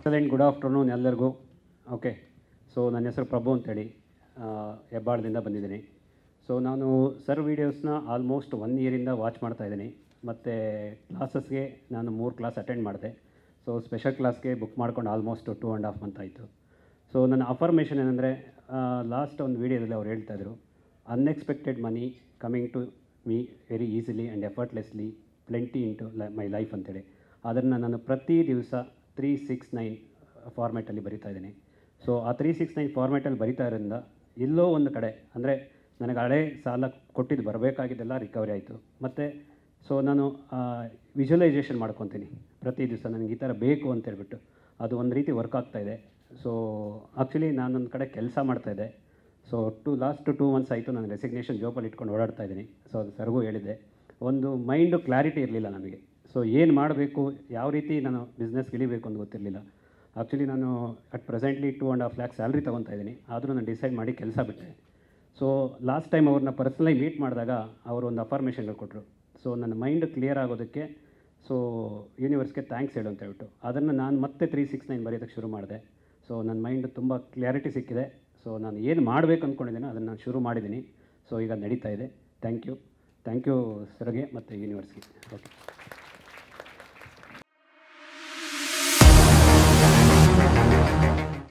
excellent good afternoon ಎಲ್ಲರಿಗೂ okay so ನನ್ನ ಹೆಸರು ಪ್ರಭು ಅಂತೇಳಿ ಆ, ಹೆಬ್ಬಾಳದಿಂದ ಬಂದಿದ್ದೀನಿ ಸೊ ನಾನು ಸರ್ ವೀಡಿಯೋಸ್ನ ಆಲ್ಮೋಸ್ಟ್ ಒನ್ ಇಯರಿಂದ ವಾಚ್ ಮಾಡ್ತಾ ಇದ್ದೀನಿ ಮತ್ತು ಕ್ಲಾಸಸ್ಗೆ ನಾನು ಮೂರು ಕ್ಲಾಸ್ ಅಟೆಂಡ್ ಮಾಡಿದೆ ಸೊ ಸ್ಪೆಷಲ್ ಕ್ಲಾಸ್ಗೆ ಬುಕ್ ಮಾಡ್ಕೊಂಡು almost two and half month ಆಯಿತು ಸೊ ನನ್ನ ಅಫರ್ಮೇಷನ್ ಏನಂದರೆ ಲಾಸ್ಟ್ ಒಂದು ವೀಡಿಯೋದಲ್ಲಿ ಅವ್ರು ಹೇಳ್ತಾಯಿದ್ರು unexpected money coming to me very easily and effortlessly plenty into my life ಅಂತೇಳಿ ಅದನ್ನು ನಾನು ಪ್ರತಿ ದಿವಸ ತ್ರೀ ಸಿಕ್ಸ್ ನೈನ್ ಫಾರ್ಮ್ಯಾಟಲ್ಲಿ ಬರಿತಾ ಇದ್ದೀನಿ ಸೊ ಆ ತ್ರೀ ಸಿಕ್ಸ್ ನೈನ್ ಫಾರ್ಮ್ಯಾಟಲ್ಲಿ ಬರಿತಾ ಇರೋದ್ರಿಂದ ಎಲ್ಲೋ ಒಂದು ಕಡೆ ಅಂದರೆ ನನಗೆ ಹಳೆ ಸಾಲ ಕೊಟ್ಟಿದ್ದು ಬರಬೇಕಾಗಿದ್ದೆಲ್ಲ ರಿಕವರಿ ಆಯಿತು ಮತ್ತು ಸೊ ನಾನು ವಿಜುವಲೈಸೇಷನ್ ಮಾಡ್ಕೊತೀನಿ ಪ್ರತಿ ದಿವಸ ನನಗೆ ಈ ಥರ ಬೇಕು ಅಂತ ಹೇಳ್ಬಿಟ್ಟು ಅದು ಒಂದು ರೀತಿ ವರ್ಕ್ ಆಗ್ತಾಯಿದೆ ಸೊ ಆ್ಯಕ್ಚುಲಿ ನಾನೊಂದು ಕಡೆ ಕೆಲಸ ಮಾಡ್ತಾಯಿದ್ದೆ so to last two months ಆಯಿತು ನಾನು ರೆಸಿಗ್ನೇಷನ್ ಜಾಬಲ್ಲಿ ಇಟ್ಕೊಂಡು ಓಡಾಡ್ತಾ ಇದ್ದೀನಿ ಸೊ ಅದು ಸರ್ಗೂ ಹೇಳಿದ್ದೆ ಒಂದು ಮೈಂಡು ಕ್ಲಾರಿಟಿ ಇರಲಿಲ್ಲ ನಮಗೆ ಸೊ ಏನು ಮಾಡಬೇಕು ಯಾವ ರೀತಿ ನಾನು ಬಿಸ್ನೆಸ್ಗೆ ಇಳಿಬೇಕು ಅಂತ ಗೊತ್ತಿರಲಿಲ್ಲ ಆ್ಯಕ್ಚುಲಿ ನಾನು at presently two and half lac salary ತೊಗೊತಾ ಇದ್ದೀನಿ ಆದರೂ ನಾನು ಡಿಸೈಡ್ ಮಾಡಿ ಕೆಲಸ ಬಿಟ್ಟೆ ಸೊ ಲಾಸ್ಟ್ ಟೈಮ್ ಅವ್ರನ್ನ ಪರ್ಸ್ನಲಾಗಿ ಮೀಟ್ ಮಾಡಿದಾಗ ಅವರು ಒಂದು ಅಫಾರ್ಮೇಷನ್ಗಳು ಕೊಟ್ಟರು ಸೊ ನನ್ನ ಮೈಂಡ್ ಕ್ಲಿಯರ್ ಆಗೋದಕ್ಕೆ ಸೊ ಯೂನಿವರ್ಸ್ಗೆ ಥ್ಯಾಂಕ್ಸ್ ಹೇಳು ಅಂತ ಹೇಳ್ಬಿಟ್ಟು ಅದನ್ನು ನಾನು ಮತ್ತೆ ತ್ರೀ ಸಿಕ್ಸ್ ನೈನ್ ಬರೆಯೋದಕ್ಕೆ ಶುರು ಮಾಡಿದೆ ಸೊ ನನ್ನ ಮೈಂಡ್ ತುಂಬ ಕ್ಲಾರಿಟಿ ಸಿಕ್ಕಿದೆ ಸೊ ನಾನು ಏನು ಮಾಡಬೇಕು ಅಂದ್ಕೊಂಡಿದ್ದೀನೋ ಅದನ್ನು ನಾನು ಶುರು ಮಾಡಿದ್ದೀನಿ ಸೊ ಈಗ ನಡೀತಾ ಇದೆ ಥ್ಯಾಂಕ್ ಯು ಥ್ಯಾಂಕ್ ಯು ಸರ್ಗೆ ಮತ್ತು ಯೂನಿವರ್ಸ್ಗೆ ಓಕೆ